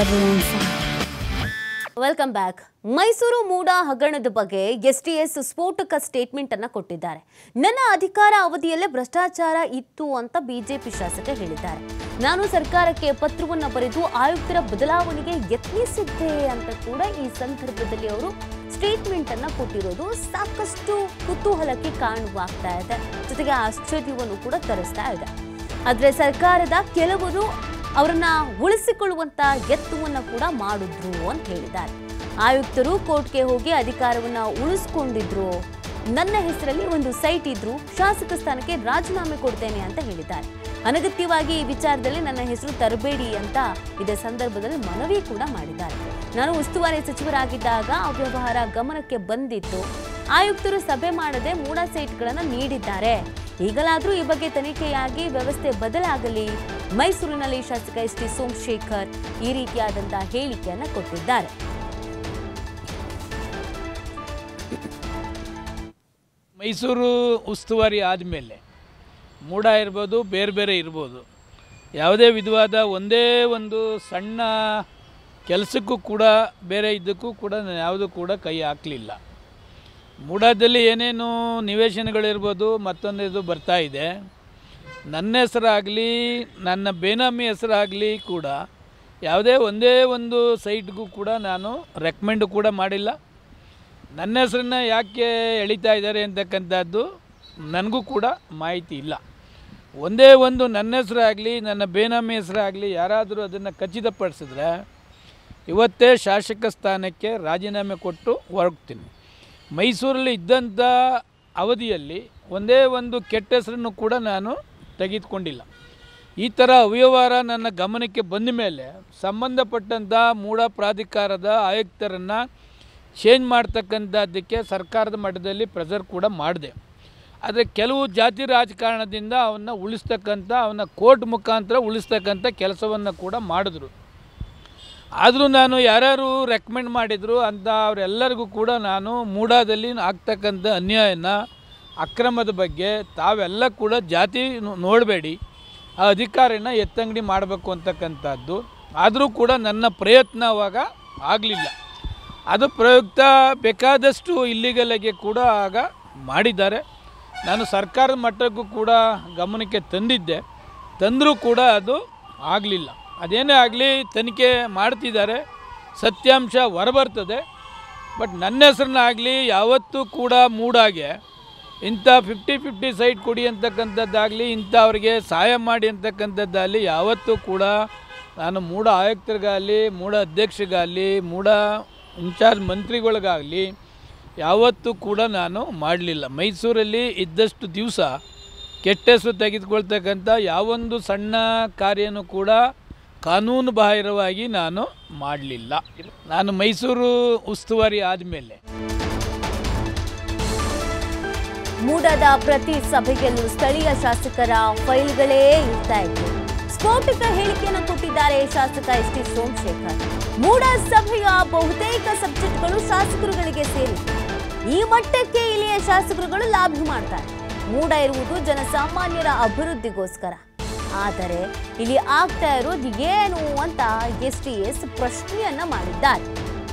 Babylon 5. Welcome back Mysuru MUDA ಹಗರಣದ ಬಗ್ಗೆ STS ಸ್ಫೋಟಕ ಸ್ಟೇಟ್ಮೆಂಟ್ ಅನ್ನ ಕೊಟ್ಟಿದ್ದಾರೆ ನನ್ನ ಅಧಿಕಾರ ಅವಧಿಯಲ್ಲೇ ಭ್ರಷ್ಟಾಚಾರ ಇತ್ತು ಅಂತ ಬಿಜೆಪಿ ಶಾಸಕ ಹೇಳಿದ್ದಾರೆ ನಾನು ಸರ್ಕಾರಕ್ಕೆ ಪತ್ರವನ್ನ ಬರೆದು ಆಯುಕ್ತರ ಬದಲಾವಣೆಗೆ ಯತ್ನಿಸಿದ್ದೆ ಅಂತ ಕೂಡ ಈ ಸಂದರ್ಭದಲ್ಲಿ ಅವರು ಸ್ಟೇಟ್ಮೆಂಟ್ ಅನ್ನ ಕೊಟ್ಟಿರೋದು ಸಾಕಷ್ಟು ಕುತೂಹಲಕ್ಕೆ ಕಾರಣವಾಗ್ತಾ ಇದೆ ಜೊತೆಗೆ ಆಶ್ಚರ್ಯವನ್ನು ಕೂಡ ತರಿಸ್ತಾ ಇದೆ ಆದ್ರೆ ಸರ್ಕಾರದ ಕೆಲವರು ಅವರನ್ನ ಉಳಿಸಿಕೊಳ್ಳುವಂತ ಯತ್ನವನ್ನ ಕೂಡ ಮಾಡಿದ್ರು ಅಂತ ಹೇಳಿದ್ದಾರೆ ಆಯುಕ್ತರು ಕೋರ್ಟ್ಗೆ ಹೋಗಿ ಅಧಿಕಾರವನ್ನ ಉಳಿಸ್ಕೊಂಡಿದ್ರು ನನ್ನ ಹೆಸರಲ್ಲಿ ಒಂದು ಸೈಟ್ ಇದ್ರು ಶಾಸಕ ಸ್ಥಾನಕ್ಕೆ ರಾಜೀನಾಮೆ ಕೊಡ್ತೇನೆ ಅಂತ ಹೇಳಿದ್ದಾರೆ ಅನಗತ್ಯವಾಗಿ ಈ ವಿಚಾರದಲ್ಲಿ ನನ್ನ ಹೆಸರು ತರಬೇಡಿ ಅಂತ ಇದೇ ಸಂದರ್ಭದಲ್ಲಿ ಮನವಿ ಕೂಡ ಮಾಡಿದ್ದಾರೆ ನಾನು ಉಸ್ತುವಾರಿ ಸಚಿವರಾಗಿದ್ದಾಗ ಅವ್ಯವಹಾರ ಗಮನಕ್ಕೆ ಬಂದಿತ್ತು ಆಯುಕ್ತರು ಸಭೆ ಮಾಡದೆ ಮೂಡ ಸೈಟ್ಗಳನ್ನು ನೀಡಿದ್ದಾರೆ ಈಗಲಾದರೂ ಈ ಬಗ್ಗೆ ತನಿಖೆಯಾಗಿ ವ್ಯವಸ್ಥೆ ಬದಲಾಗಲಿ ಮೈಸೂರಿನಲ್ಲಿ ಶಾಸಕ ಎಸ್ ಟಿ ಸೋಮಶೇಖರ್ ಈ ರೀತಿಯಾದಂತಹ ಹೇಳಿಕೆಯನ್ನ ಕೊಟ್ಟಿದ್ದಾರೆ ಮೈಸೂರು ಉಸ್ತುವಾರಿ ಆದಮೇಲೆ ಮೂಡ ಇರ್ಬೋದು ಬೇರೆ ಬೇರೆ ಇರ್ಬೋದು ಯಾವುದೇ ವಿಧವಾದ ಒಂದೇ ಒಂದು ಸಣ್ಣ ಕೆಲಸಕ್ಕೂ ಕೂಡ ಬೇರೆ ಇದಕ್ಕೂ ಕೂಡ ನಾನು ಯಾವುದೂ ಕೂಡ ಕೈ ಹಾಕಲಿಲ್ಲ ಮೂಡಾದಲ್ಲಿ ಏನೇನು ನಿವೇಶನಗಳಿರ್ಬೋದು ಮತ್ತೊಂದು ಇದು ಬರ್ತಾ ಇದೆ ನನ್ನ ಹೆಸರಾಗಲಿ ನನ್ನ ಬೇನಾಮಿ ಹೆಸರಾಗಲಿ ಕೂಡ ಯಾವುದೇ ಒಂದೇ ಒಂದು ಸೈಟ್ಗೂ ಕೂಡ ನಾನು ರೆಕಮೆಂಡ್ ಕೂಡ ಮಾಡಿಲ್ಲ ನನ್ನ ಹೆಸರನ್ನ ಯಾಕೆ ಎಳಿತಾ ಇದ್ದಾರೆ ಅಂತಕ್ಕಂಥದ್ದು ನನಗೂ ಕೂಡ ಮಾಹಿತಿ ಇಲ್ಲ ಒಂದೇ ಒಂದು ನನ್ನ ಹೆಸರಾಗಲಿ ನನ್ನ ಬೇನಾಮಿ ಹೆಸರಾಗಲಿ ಯಾರಾದರೂ ಅದನ್ನು ಖಚಿತಪಡಿಸಿದ್ರೆ ಇವತ್ತೇ ಶಾಸಕ ಸ್ಥಾನಕ್ಕೆ ರಾಜೀನಾಮೆ ಕೊಟ್ಟು ಹೊರಗ್ತೀನಿ ಮೈಸೂರಲ್ಲಿ ಇದ್ದಂಥ ಅವಧಿಯಲ್ಲಿ ಒಂದೇ ಒಂದು ಕೆಟ್ಟ ಹೆಸರನ್ನು ಕೂಡ ನಾನು ತೆಗೆದುಕೊಂಡಿಲ್ಲ ಈ ಥರ ಅವ್ಯವಹಾರ ನನ್ನ ಗಮನಕ್ಕೆ ಬಂದ ಮೇಲೆ ಸಂಬಂಧಪಟ್ಟಂಥ ಮೂಡ ಪ್ರಾಧಿಕಾರದ ಆಯುಕ್ತರನ್ನು ಚೇಂಜ್ ಮಾಡ್ತಕ್ಕಂಥದ್ದಕ್ಕೆ ಸರ್ಕಾರದ ಮಟ್ಟದಲ್ಲಿ ಪ್ರೆಸರ್ ಕೂಡ ಮಾಡಿದೆ ಆದರೆ ಕೆಲವು ಜಾತಿ ರಾಜಕಾರಣದಿಂದ ಅವನ್ನ ಉಳಿಸ್ತಕ್ಕಂಥ ಅವನ್ನ ಕೋರ್ಟ್ ಮುಖಾಂತರ ಉಳಿಸ್ತಕ್ಕಂಥ ಕೆಲಸವನ್ನು ಕೂಡ ಮಾಡಿದ್ರು ಆದರೂ ನಾನು ಯಾರ್ಯಾರು ರೆಕಮೆಂಡ್ ಮಾಡಿದರು ಅಂತ ಅವರೆಲ್ಲರಿಗೂ ಕೂಡ ನಾನು ಮೂಡಾದಲ್ಲಿ ಆಗ್ತಕ್ಕಂಥ ಅನ್ಯಾಯನ ಅಕ್ರಮದ ಬಗ್ಗೆ ತಾವೆಲ್ಲ ಕೂಡ ಜಾತಿ ನೋ- ನೋಡಬೇಡಿ ಆ ಅಧಿಕಾರಿನ ಎತ್ತಂಗಡಿ ಮಾಡಬೇಕು ಅಂತಕ್ಕಂಥದ್ದು ಆದರೂ ಕೂಡ ನನ್ನ ಪ್ರಯತ್ನ ಅವಾಗ ಆಗಲಿಲ್ಲ ಅದು ಪ್ರಯುಕ್ತ ಬೇಕಾದಷ್ಟು ಇಲ್ಲಿಗಲಿಗೆ ಕೂಡ ಆಗ ಮಾಡಿದ್ದಾರೆ ನಾನು ಸರ್ಕಾರದ ಮಟ್ಟಕ್ಕೂ ಕೂಡ ಗಮನಕ್ಕೆ ತಂದಿದ್ದೆ ತಂದರೂ ಕೂಡ ಅದು ಆಗಲಿಲ್ಲ ಅದೇನೇ ಆಗಲಿ ತನಿಖೆ ಮಾಡ್ತಿದ್ದಾರೆ ಸತ್ಯಾಂಶ ಹೊರಬರ್ತದೆ ಬಟ್ ನನ್ನ ಹೆಸರನ್ನ ಆಗಲಿ ಯಾವತ್ತೂ ಕೂಡ ಮೂಡಾಗೆ ಇಂಥ ಫಿಫ್ಟಿ ಫಿಫ್ಟಿ ಸೈಟ್ ಕೊಡಿ ಅಂತಕ್ಕಂಥದ್ದಾಗಲಿ ಇಂಥ ಅವ್ರಿಗೆ ಸಹಾಯ ಮಾಡಿ ಅಂತಕ್ಕಂಥದ್ದಾಗಲಿ ಯಾವತ್ತೂ ಕೂಡ ನಾನು ಮೂಡ ಆಯುಕ್ತರಿಗಾಗಲಿ ಮೂಡ ಅಧ್ಯಕ್ಷರಿಗಾಗಲಿ ಮೂಡ ಇನ್ಚಾರ್ಜ್ ಮಂತ್ರಿಗಳಿಗಾಗಲಿ ಯಾವತ್ತೂ ಕೂಡ ನಾನು ಮಾಡಲಿಲ್ಲ ಮೈಸೂರಲ್ಲಿ ಇದ್ದಷ್ಟು ದಿವಸ ಕೆಟ್ಟ ಹೆಸರು ತೆಗೆದುಕೊಳ್ತಕ್ಕಂಥ ಯಾವೊಂದು ಸಣ್ಣ ಕಾರ್ಯನೂ ಕೂಡ ಕಾನೂನು ಬಾಹಿರವಾಗಿ ನಾನು ಮಾಡಲಿಲ್ಲ ನಾನು ಮೈಸೂರು ಉಸ್ತುವಾರಿ ಆದಮೇಲೆ ಮೂಡದ ಪ್ರತಿ ಸಭೆಯಲ್ಲೂ ಸ್ಥಳೀಯ ಶಾಸಕರ ಫೈಲ್ಗಳೇ ಇರ್ತಾ ಇತ್ತು ಸ್ಫೋಟಕ ಹೇಳಿಕೆಯನ್ನು ಕೊಟ್ಟಿದ್ದಾರೆ ಶಾಸಕ ಎಸ್ ಟಿ ಸೋಮಶೇಖರ್ ಮೂಡ ಸಭೆಯ ಬಹುತೇಕ ಸಬ್ಜೆಕ್ಟ್ಗಳು ಶಾಸಕರುಗಳಿಗೆ ಸೇರಿವೆ ಈ ಮಟ್ಟಕ್ಕೆ ಇಲ್ಲಿಯ ಶಾಸಕರುಗಳು ಲಾಭ ಮಾಡ್ತಾರೆ ಮೂಡ ಇರುವುದು ಜನಸಾಮಾನ್ಯರ ಅಭಿವೃದ್ಧಿಗೋಸ್ಕರ ಆದರೆ ಇಲ್ಲಿ ಆಗ್ತಾ ಇರೋದು ಏನು ಅಂತ ಎಸ್ ಟಿ ಎಸ್ ಪ್ರಶ್ನೆಯನ್ನ ಮಾಡಿದ್ದಾರೆ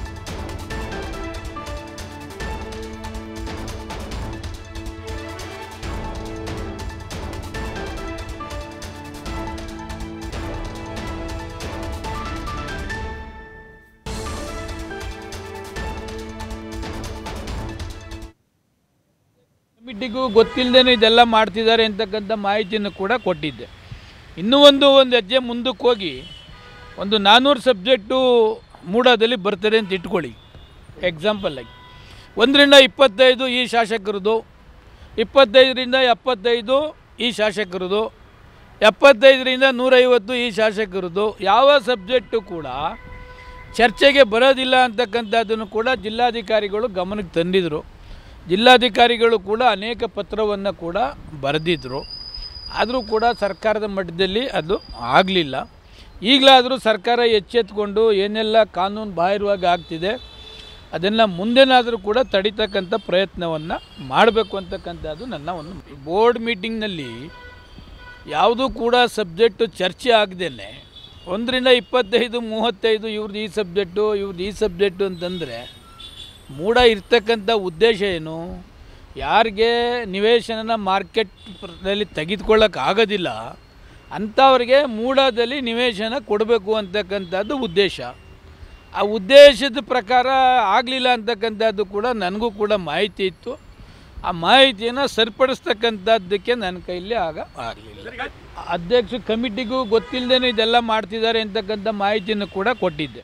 ಕಮಿಟಿಗೂ ಗೊತ್ತಿಲ್ಲದೇನೆ ಇದೆಲ್ಲ ಮಾಡ್ತಿದ್ದಾರೆ ಅಂತಕ್ಕಂಥ ಮಾಹಿತಿಯನ್ನು ಕೂಡ ಕೊಟ್ಟಿದ್ದೆ ಇನ್ನೂ ಒಂದು ಒಂದು ಹೆಜ್ಜೆ ಮುಂದಕ್ಕೆ ಹೋಗಿ ಒಂದು ನಾನ್ನೂರು ಸಬ್ಜೆಕ್ಟು ಮೂಡಾದಲ್ಲಿ ಬರ್ತದೆ ಅಂತ ಇಟ್ಕೊಳ್ಳಿ ಎಕ್ಸಾಂಪಲ್ಲಾಗಿ ಒಂದರಿಂದ ಇಪ್ಪತ್ತೈದು ಈ ಶಾಸಕರದು ಇಪ್ಪತ್ತೈದರಿಂದ ಎಪ್ಪತ್ತೈದು ಈ ಶಾಸಕರದು ಎಪ್ಪತ್ತೈದರಿಂದ ನೂರೈವತ್ತು ಈ ಶಾಸಕರದು ಯಾವ ಸಬ್ಜೆಕ್ಟು ಕೂಡ ಚರ್ಚೆಗೆ ಬರೋದಿಲ್ಲ ಅಂತಕ್ಕಂಥದ್ದನ್ನು ಕೂಡ ಜಿಲ್ಲಾಧಿಕಾರಿಗಳು ಗಮನಕ್ಕೆ ತಂದಿದ್ದರು ಜಿಲ್ಲಾಧಿಕಾರಿಗಳು ಕೂಡ ಅನೇಕ ಪತ್ರವನ್ನು ಕೂಡ ಬರೆದಿದ್ದರು ಆದರೂ ಕೂಡ ಸರ್ಕಾರದ ಮಟ್ಟದಲ್ಲಿ ಅದು ಆಗಲಿಲ್ಲ ಈಗಲಾದರೂ ಸರ್ಕಾರ ಎಚ್ಚೆತ್ಕೊಂಡು ಏನೆಲ್ಲ ಕಾನೂನು ಬಾಹಿರವಾಗಿ ಆಗ್ತಿದೆ ಅದನ್ನು ಮುಂದೆನಾದರೂ ಕೂಡ ತಡಿತಕ್ಕಂಥ ಪ್ರಯತ್ನವನ್ನು ಮಾಡಬೇಕು ಅಂತಕ್ಕಂಥದ್ದು ನನ್ನ ಒಂದು ಬೋರ್ಡ್ ಮೀಟಿಂಗ್ನಲ್ಲಿ ಯಾವುದೂ ಕೂಡ ಸಬ್ಜೆಕ್ಟು ಚರ್ಚೆ ಆಗದೇನೆ ಒಂದರಿಂದ ಇಪ್ಪತ್ತೈದು ಮೂವತ್ತೈದು ಇವ್ರದ್ದು ಈ ಸಬ್ಜೆಕ್ಟು ಇವ್ರದ್ದು ಈ ಸಬ್ಜೆಕ್ಟು ಅಂತಂದರೆ ಮೂಡ ಇರ್ತಕ್ಕಂಥ ಉದ್ದೇಶ ಏನು ಯಾರಿಗೆ ನಿವೇಶನನ ಮಾರ್ಕೆಟ್ನಲ್ಲಿ ತೆಗೆದುಕೊಳ್ಳೋಕೆ ಆಗೋದಿಲ್ಲ ಅಂಥವ್ರಿಗೆ ಮೂಡದಲ್ಲಿ ನಿವೇಶನ ಕೊಡಬೇಕು ಅಂತಕ್ಕಂಥದ್ದು ಉದ್ದೇಶ ಆ ಉದ್ದೇಶದ ಪ್ರಕಾರ ಆಗಲಿಲ್ಲ ಅಂತಕ್ಕಂಥದ್ದು ಕೂಡ ನನಗೂ ಕೂಡ ಮಾಹಿತಿ ಇತ್ತು ಆ ಮಾಹಿತಿಯನ್ನು ಸರಿಪಡಿಸ್ತಕ್ಕಂಥದ್ದಕ್ಕೆ ನನ್ನ ಕೈಲಿ ಆಗ ಆಗಲಿಲ್ಲ ಅಧ್ಯಕ್ಷ ಕಮಿಟಿಗೂ ಗೊತ್ತಿಲ್ಲದೇ ಇದೆಲ್ಲ ಮಾಡ್ತಿದ್ದಾರೆ ಅಂತಕ್ಕಂಥ ಮಾಹಿತಿಯನ್ನು ಕೂಡ ಕೊಟ್ಟಿದ್ದೆ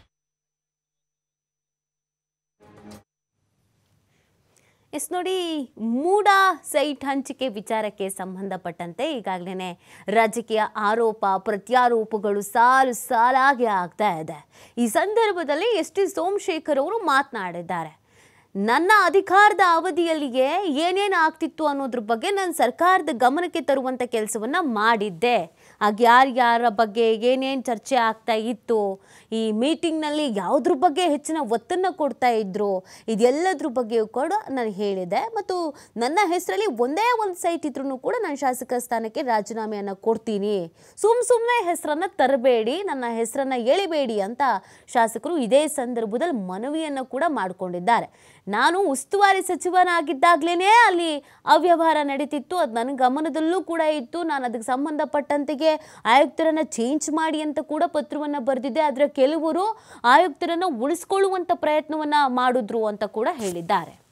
ಎಸ್ ನೋಡಿ ಮೂಡ ಸೈಟ್ ಹಂಚಿಕೆ ವಿಚಾರಕ್ಕೆ ಸಂಬಂಧಪಟ್ಟಂತೆ ಈಗಾಗಲೇ ರಾಜಕೀಯ ಆರೋಪ ಪ್ರತ್ಯಾರೋಪಗಳು ಸಾಲು ಸಾಲಾಗಿ ಆಗ್ತಾ ಇದೆ ಈ ಸಂದರ್ಭದಲ್ಲಿ ಎಸ್ ಟಿ ಸೋಮಶೇಖರ್ ಅವರು ಮಾತನಾಡಿದ್ದಾರೆ ನನ್ನ ಅಧಿಕಾರದ ಅವಧಿಯಲ್ಲಿಗೆ ಏನೇನು ಆಗ್ತಿತ್ತು ಅನ್ನೋದ್ರ ಬಗ್ಗೆ ನಾನು ಸರ್ಕಾರದ ಗಮನಕ್ಕೆ ತರುವಂಥ ಕೆಲಸವನ್ನು ಮಾಡಿದ್ದೆ ಆಗ ಯಾರ್ಯಾರ ಬಗ್ಗೆ ಏನೇನು ಚರ್ಚೆ ಆಗ್ತಾ ಇತ್ತು ಈ ಮೀಟಿಂಗ್ನಲ್ಲಿ ಯಾವುದ್ರ ಬಗ್ಗೆ ಹೆಚ್ಚಿನ ಒತ್ತನ್ನು ಕೊಡ್ತಾ ಇದ್ರು ಇದೆಲ್ಲದ್ರ ಬಗ್ಗೆಯೂ ಕೂಡ ನಾನು ಹೇಳಿದೆ ಮತ್ತು ನನ್ನ ಹೆಸರಲ್ಲಿ ಒಂದೇ ಒಂದು ಸೈಟ್ ಇದ್ರೂ ಕೂಡ ನಾನು ಶಾಸಕ ಸ್ಥಾನಕ್ಕೆ ರಾಜೀನಾಮೆಯನ್ನು ಕೊಡ್ತೀನಿ ಸುಮ್ಮ ಸುಮ್ಮನೆ ಹೆಸರನ್ನು ತರಬೇಡಿ ನನ್ನ ಹೆಸರನ್ನು ಎಳಿಬೇಡಿ ಅಂತ ಶಾಸಕರು ಇದೇ ಸಂದರ್ಭದಲ್ಲಿ ಮನವಿಯನ್ನು ಕೂಡ ಮಾಡಿಕೊಂಡಿದ್ದಾರೆ ನಾನು ಉಸ್ತುವಾರಿ ಸಚಿವನಾಗಿದ್ದಾಗಲೇ ಅಲ್ಲಿ ಅವ್ಯವಹಾರ ನಡೀತಿತ್ತು ಅದು ನನ್ನ ಗಮನದಲ್ಲೂ ಕೂಡ ಇತ್ತು ನಾನು ಅದಕ್ಕೆ ಸಂಬಂಧಪಟ್ಟಂತೆಗೆ ಆಯುಕ್ತರನ್ನು ಚೇಂಜ್ ಮಾಡಿ ಅಂತ ಕೂಡ ಪತ್ರವನ್ನು ಬರೆದಿದ್ದೆ ಆದರೆ ಕೆಲವರು ಆಯುಕ್ತರನ್ನು ಉಳಿಸ್ಕೊಳ್ಳುವಂಥ ಪ್ರಯತ್ನವನ್ನು ಮಾಡಿದ್ರು ಅಂತ ಕೂಡ ಹೇಳಿದ್ದಾರೆ